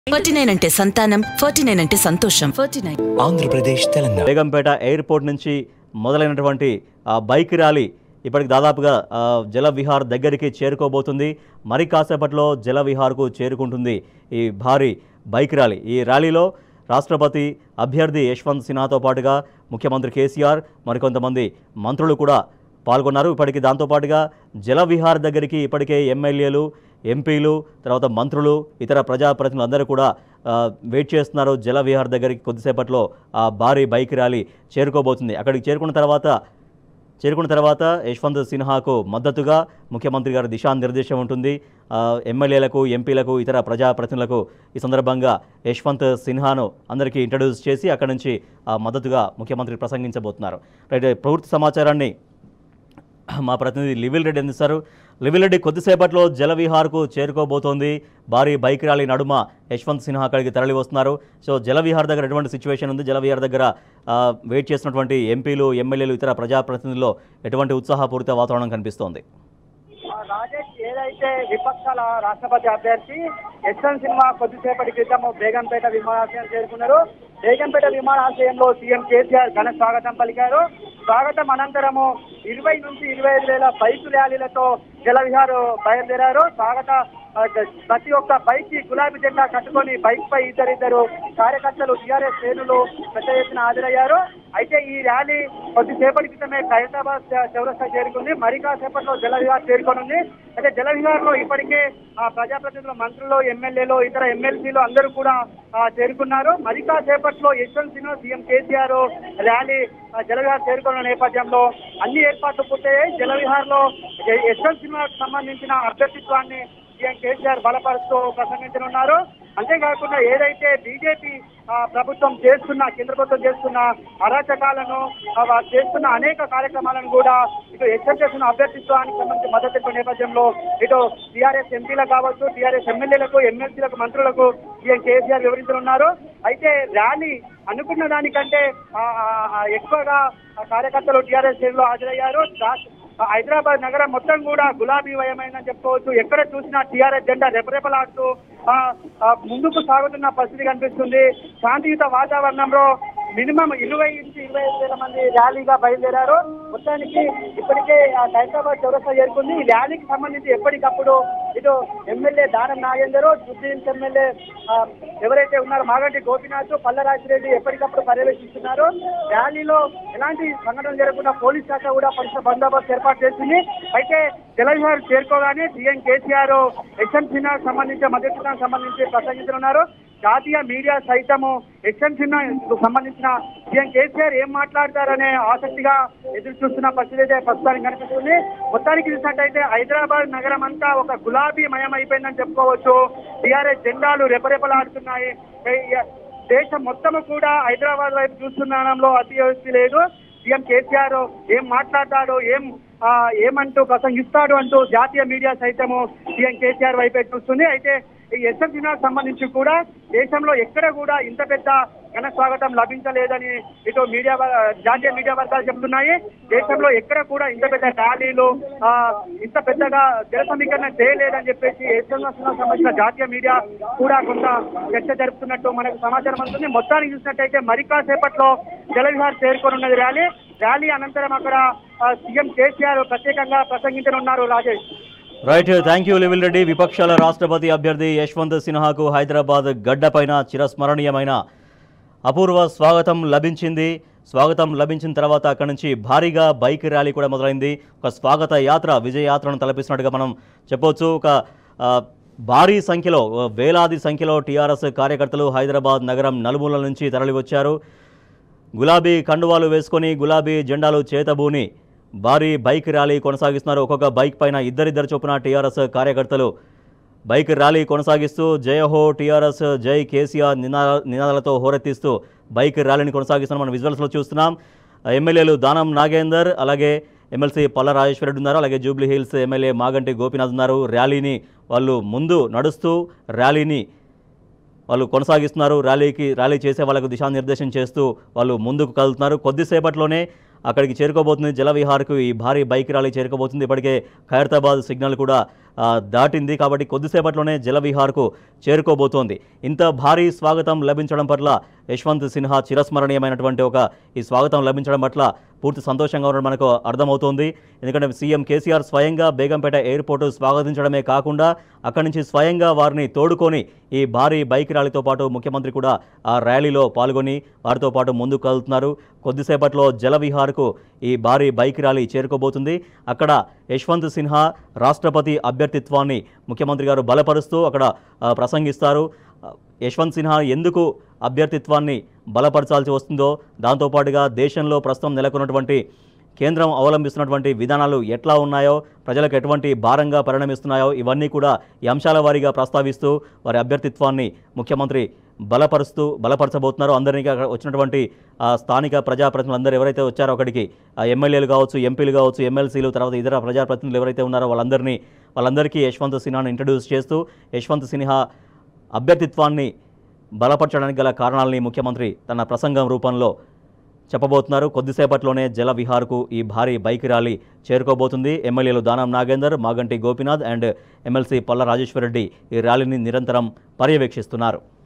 forty nine అంటే సంతానం forty nine అంటే సంతోషం forty nine Andhra Pradesh Telangana Begumpet airport నుంచి మొదలైనటువంటి ఆ బైక్ ర్యాలీ ఇప్పటికి దాదాపుగా ఆ, జల విహార్ దగ్గరికి చేరుకోబోతుంది మరి కాసేపట్లో జల విహార్కు చేరుకుంటుంది ఈ భారీ బైక్ ర్యాలీ ఈ ర్యాలీలో రాష్ట్రపతి అభ్యర్థి యశ్వంత్ సిన్హాతో పాటుగా ముఖ్యమంత్రి కేసీఆర్ మరికొంతమంది మంత్రులు కూడా పాల్గొన్నారు ఇప్పటికి దాంతోపాటుగా జల విహార్ దగ్గరికి ఇప్పటికే ఎమ్మెల్యేలు ఎంపీలు తర్వాత మంత్రులు ఇతర ప్రజాప్రతినిధులు అందరూ కూడా ఆ, వెయిట్ చేస్తున్నారు జల విహార్ దగ్గరికి కొద్దిసేపట్లో ఆ భారీ బైక్ ర్యాలీ చేరుకోబోతుంది అక్కడికి చేరుకున్న తర్వాత చేరుకున్న తర్వాత యశ్వంత్ సిన్హాకు మద్దతుగా ముఖ్యమంత్రి గారి దిశానిర్దేశం ఉంటుంది ఆ, ఎమ్మెల్యేలకు ఎంపీలకు ఇతర ప్రజాప్రతినిధులకు ఈ సందర్భంగా యశ్వంత్ సిన్హాను అందరికీ ఇంట్రడ్యూస్ చేసి అక్కడి నుంచి ఆ, మద్దతుగా ముఖ్యమంత్రి ప్రసంగించబోతున్నారు రైట్ పూర్తి సమాచారాన్ని మా ప్రతినిధి లివిల్ రెడ్డి అందిస్తారు లివిల్ రెడ్డి కొద్దిసేపట్లో జలవిహార్కు చేరుకోబోతోంది భారీ బైక్ ర్యాలీ నడుమ యశ్వంత్ సిన్హా అక్కడికి తరలి వస్తున్నారు సో జలవిహార్ దగ్గర ఎటువంటి సిచ్యువేషన్ ఉంది జలవిహార్ దగ్గర ఆ, వెయిట్ చేస్తున్నటువంటి ఎంపీలు ఎమ్మెల్యేలు ఇతర ప్రజాప్రతినిధుల్లో ఎటువంటి ఉత్సాహపూరిత వాతావరణం కనిపిస్తోంది రాజేష్ ఏదైతే విపక్షాల రాష్ట్రపతి అభ్యర్థి యశ్వంత్ సినిమా కొద్దిసేపటి క్రితం బేగంపేట విమానాశ్రయం చేరుకున్నారు బేగంపేట విమానాశ్రయంలో సీఎం కేసీఆర్ ఘన స్వాగతం పలికారు స్వాగతం అనంతరము ఇరవై నుంచి ఇరవై ఐదు వేల బైక్ ర్యాలీలతో జలవిహార్ బయలుదేరారు స్వాగత ఆ, ప్రతి ఒక్క బైక్ కి గులాబీ జెండా కట్టుకొని బైక్ పై ఇద్దరిద్దరు కార్యకర్తలు టీఆర్ఎస్ శ్రేణులు పెద్ద ఎత్తున హాజరయ్యారు అయితే ఈ ర్యాలీ కొద్దిసేపటి క్రితమే ఖైరతాబాద్ చ- చౌరస్తా చేరుకుంది మరి కాసేపట్లో జలవిహార్ చేరుకోనుంది అయితే జలవిహార్ లో ఇప్పటికే ఆ, ప్రజాప్రతినిధులు మంత్రులు ఎమ్మెల్యేలు ఇతర ఎమ్మెల్సీలు అందరూ కూడా ఆ, చేరుకున్నారు మరి కాసేపట్లో యశ్వంత్ సిన్హా సీఎం కేసీఆర్ ర్యాలీ ఆ, జలవిహార్ చేరుకున్న నేపథ్యంలో అన్ని ఏర్పాట్లు పూర్తయ్యాయి జలవిహార్ లో య- యశ్వంత్ సిన్హాకు సంబంధించిన అభ్యర్థిత్వాన్ని సీఎం కేసీఆర్ బలపరుస్తూ ప్రసంగించనున్నారు అంతేకాకుండా ఏదైతే బీజేపీ ప్రభుత్వం చేస్తున్న కేంద్ర ప్రభుత్వం చేస్తున్న అరాచకాలను ఆ, వారు చేస్తున్న అనేక కార్యక్రమాలను కూడా ఇటు హెచ్చరిక చేస్తున్న అభ్యర్థిత్వానికి సంబంధించి మద్దతు ఇచ్చే నేపథ్యంలో ఇటు టీఆర్ఎస్ ఎంపీలకు కావచ్చు టీఆర్ఎస్ ఎమ్మెల్యేలకు ఎమ్మెల్సీలకు మంత్రులకు సీఎం కేసీఆర్ వివరించనున్నారు అయితే ర్యాలీ అనుకున్న దానికంటే ఆ, ఆ, ఆ, ఎక్కువగా ఆ కార్యకర్తలు టీఆర్ఎస్ శ్రేణులు హాజరయ్యారు రా- హైదరాబాద్ నగరం మొత్తం కూడా గులాబీ వయమైందని చెప్పుకోవచ్చు ఎక్కడ చూసినా టీఆర్ఎస్ జెండా రెపరెపలాడుతూ ఆ, ఆ, ముందుకు సాగుతున్న పరిస్థితి కనిపిస్తుంది శాంతియుత వాతావరణంలో మినిమం ఇరవై నుంచి ఇరవై ఐదు వేల మంది ర్యాలీగా బయలుదేరారు మొత్తానికి ఇప్పటికే ఆ హైదరాబాద్ చౌరస్తా చేరుకుంది ఈ ర్యాలీకి సంబంధించి ఎప్పటికప్పుడు ఇటు ఎమ్మెల్యే దానం నాగేందర్ జుద్దీన్ ఎమ్మెల్యే ఆ, ఎవరైతే ఉన్నారో మాగంటి గోపినాథ్ పల్లరాజిరెడ్డి ఎప్పటికప్పుడు పర్యవేక్షిస్తున్నారు ర్యాలీలో ఎలాంటి సంఘటన జరగకుండా పోలీస్ శాఖ కూడా పరిసర బందోబస్తు ఏర్పాటు చేసింది అయితే జలవిహార్ చేరుకోగానే సీఎం కేసీఆర్ యశ్వంత్ సిన్హాకు సంబంధించి మద్దతుకు సంబంధించి ప్రసంగించనున్నారు జాతీయ మీడియా సైతము యశ్వంత్ సిన్హాకు సంబంధించిన సీఎం కేసీఆర్ ఏం మాట్లాడతారనే ఆసక్తిగా ఎదురు చూస్తున్న పరిస్థితి అయితే ప్రస్తుతానికి కనిపిస్తుంది మొత్తానికి చూసినట్టయితే హైదరాబాద్ నగరం అంతా ఒక గులాబీ మయం అయిపోయిందని చెప్పుకోవచ్చు టీఆర్ఎస్ జెండాలు రెపరెపలాడుతున్నాయి ఏ- దేశం మొత్తము కూడా హైదరాబాద్ వైపు చూస్తున్నానంలో అతియోక్తి లేదు సీఎం కేసీఆర్ ఏం మాట్లాడతాడో ఏం ఆ, ఏమంటూ ప్రసంగిస్తాడు అంటూ జాతీయ మీడియా సైతము సీఎం కేసీఆర్ వైపే చూస్తుంది అయితే ఈ ఎస్ఎం సిన్హాకు సంబంధించి కూడా దేశంలో ఎక్కడ కూడా ఇంత పెద్ద ఘన స్వాగతం లభించలేదని ఇటు మీడియా వ- జాతీయ మీడియా వర్గాలు చెబుతున్నాయి దేశంలో ఎక్కడ కూడా ఇంత పెద్ద ర్యాలీలు ఆ, ఇంత పెద్దగా జన సమీకరణ చేయలేదని చెప్పేసి ఎస్ఎం సంబంధించిన జాతీయ మీడియా కూడా కొంత చర్చ జరుపుతున్నట్టు మనకు సమాచారం అందుతుంది మొత్తానికి చూసినట్టయితే మరి కాసేపట్లో జలవిహార్ చేరుకోనున్నది ర్యాలీ ర్యాలీ అనంతరం అక్కడ ఆ, సీఎం కేసీఆర్ ప్రత్యేకంగా ప్రసంగించనున్నారు రాజేష్ రైట్ థ్యాంక్ యూ లివిల్ రెడ్డి విపక్షాల రాష్ట్రపతి అభ్యర్థి యశ్వంత్ సిన్హాకు హైదరాబాద్ గడ్డపైన చిరస్మరణీయమైన అపూర్వ స్వాగతం లభించింది స్వాగతం లభించిన తర్వాత అక్కడి నుంచి భారీగా బైక్ ర్యాలీ కూడా మొదలైంది ఒక స్వాగత యాత్ర విజయ యాత్రను తలపిస్తున్నట్టుగా మనం చెప్పొచ్చు ఒక ఆ, భారీ సంఖ్యలో ఆ, వేలాది సంఖ్యలో టీఆర్ఎస్ కార్యకర్తలు హైదరాబాద్ నగరం నలుమూలల నుంచి తరలివచ్చారు గులాబీ కండువాలు వేసుకొని గులాబీ జెండాలు చేతబూని భారీ బైక్ ర్యాలీ కొనసాగిస్తున్నారు ఒక్కొక్క బైక్ పైన ఇద్దరిద్దరు చొప్పున టీఆర్ఎస్ కార్యకర్తలు బైక్ ర్యాలీ కొనసాగిస్తూ జయ హో టీఆర్ఎస్ జై కేసీఆర్ నినా నినాదాలతో హోరెత్తిస్తూ బైక్ ర్యాలీని కొనసాగిస్తున్నాం మనం విజువల్స్లో చూస్తున్నాం ఎమ్మెల్యేలు దానం నాగేందర్ అలాగే ఎమ్మెల్సీ పల్ల రాజేశ్వరరెడ్డి ఉన్నారు అలాగే జూబ్లీ హిల్స్ ఎమ్మెల్యే మాగంటి గోపీనాథ్ ఉన్నారు ర్యాలీని వాళ్ళు ముందు నడుస్తూ ర్యాలీని వాళ్ళు కొనసాగిస్తున్నారు ర్యాలీకి ర్యాలీ చేసే వాళ్ళకు దిశానిర్దేశం చేస్తూ వాళ్ళు ముందుకు కదులుతున్నారు కొద్దిసేపట్లోనే అక్కడికి చేరుకోబోతుంది జలవిహార్కు ఈ భారీ బైక్ ర్యాలీ చేరుకోబోతుంది ఇప్పటికే ఖైరతాబాద్ సిగ్నల్ కూడా ఆ, దాటింది కాబట్టి కొద్దిసేపట్లోనే జలవిహార్కు చేరుకోబోతోంది ఇంత భారీ స్వాగతం లభించడం పట్ల యశ్వంత్ సిన్హా చిరస్మరణీయమైనటువంటి ఒక ఈ స్వాగతం లభించడం పట్ల పూర్తి సంతోషంగా ఉండడం మనకు అర్థమవుతోంది ఎందుకంటే సీఎం కేసీఆర్ స్వయంగా బేగంపేట ఎయిర్పోర్టు స్వాగతించడమే కాకుండా అక్కడి నుంచి స్వయంగా వారిని తోడుకొని ఈ భారీ బైక్ ర్యాలీతో పాటు ముఖ్యమంత్రి కూడా ఆ ర్యాలీలో పాల్గొని వారితో పాటు ముందుకు కదులుతున్నారు కొద్దిసేపట్లో జలవిహార్కు ఈ భారీ బైక్ ర్యాలీ చేరుకోబోతుంది అక్కడ యశ్వంత్ సిన్హా రాష్ట్రపతి అభ్యర్థిత్వాన్ని ముఖ్యమంత్రి గారు బలపరుస్తూ అక్కడ ఆ, ప్రసంగిస్తారు ఆ, యశ్వంత్ సిన్హా ఎందుకు అభ్యర్థిత్వాన్ని బలపరచాల్సి వస్తుందో దాంతోపాటుగా దేశంలో ప్రస్తుతం నెలకొన్నటువంటి కేంద్రం అవలంబిస్తున్నటువంటి విధానాలు ఎట్లా ఉన్నాయో ప్రజలకు ఎటువంటి భారంగా పరిణమిస్తున్నాయో ఇవన్నీ కూడా ఈ అంశాల వారీగా ప్రస్తావిస్తూ వారి అభ్యర్థిత్వాన్ని ముఖ్యమంత్రి బలపరుస్తూ బలపరచబోతున్నారు అందరినీ అక్కడ వచ్చినటువంటి ఆ, స్థానిక ప్రజాప్రతినిధులు అందరూ ఎవరైతే వచ్చారో అక్కడికి ఆ ఎమ్మెల్యేలు కావచ్చు ఎంపీలు కావచ్చు ఎమ్మెల్సీలు తర్వాత ఇతర ప్రజాప్రతినిధులు ఎవరైతే ఉన్నారో వాళ్ళందరినీ వాళ్ళందరికీ యశ్వంత్ సిన్హాను ఇంట్రడ్యూస్ చేస్తూ యశ్వంత్ సిన్హా అభ్యర్థిత్వాన్ని బలపరచడానికి గల కారణాలని ముఖ్యమంత్రి తన ప్రసంగం రూపంలో చెప్పబోతున్నారు కొద్దిసేపట్లోనే జల విహార్కు ఈ భారీ బైక్ ర్యాలీ చేరుకోబోతుంది ఎమ్మెల్యేలు దానం నాగేందర్ మాగంటి గోపీనాథ్ అండ్ ఎమ్మెల్సీ పల్ల రాజేశ్వరరెడ్డి ఈ ర్యాలీని నిరంతరం పర్యవేక్షిస్తున్నారు